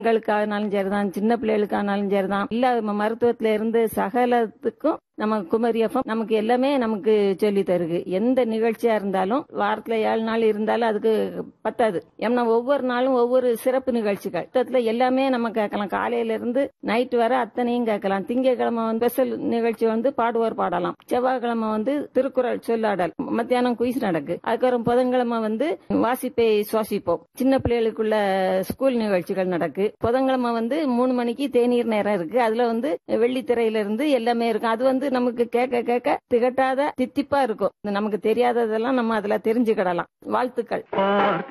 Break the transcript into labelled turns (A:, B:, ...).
A: பெண்களுக்கானாலும் சரிதான் சின்ன பிள்ளைகளுக்கானாலும் சரிதான் இல்ல ம- மருத்துவத்துல இருந்து சகலத்துக்கும் நம்ம குமரி எஃப்எம் நமக்கு எல்லாமே நமக்கு சொல்லி தருது எந்த நிகழ்ச்சியா இருந்தாலும் வாரத்துல ஏழு நாள் இருந்தாலும் அதுக்கு பத்தாது ஏன்னா ஒவ்வொரு நாளும் ஒவ்வொரு சிறப்பு நிகழ்ச்சிகள் மொத்தத்துல எல்லாமே நம்ம கேட்கலாம் காலையில இருந்து நைட் வரை அத்தனையும் கேட்கலாம் திங்கட்கிழமை வந்து ஸ்பெஷல் நிகழ்ச்சி வந்து பாடுவோர் பாடலாம் செவ்வாய்க்கிழமை வந்து திருக்குறள் சொல்லாடல் மத்தியானம் குயிஸ் நடக்கு அதுக்கப்புறம் புதன்கிழமை வந்து வாசிப்பை சுவாசிப்போம் சின்ன பிள்ளைகளுக்குள்ள ஸ்கூல் நிகழ்ச்சிகள் நடக்கு புதன்கிழமை வந்து மூணு மணிக்கு தேநீர் நேரம் இருக்கு அதுல வந்து வெள்ளித்திரையில இருந்து எல்லாமே இருக்கும் அது வந்து நமக்கு கேட்க கேட்க திகட்டாத தித்திப்பா இருக்கும் நமக்கு தெரியாததெல்லாம் நம்ம அதுல தெரிஞ்சுக்கிடலாம் வாழ்த்துக்கள்
B: பார்க்க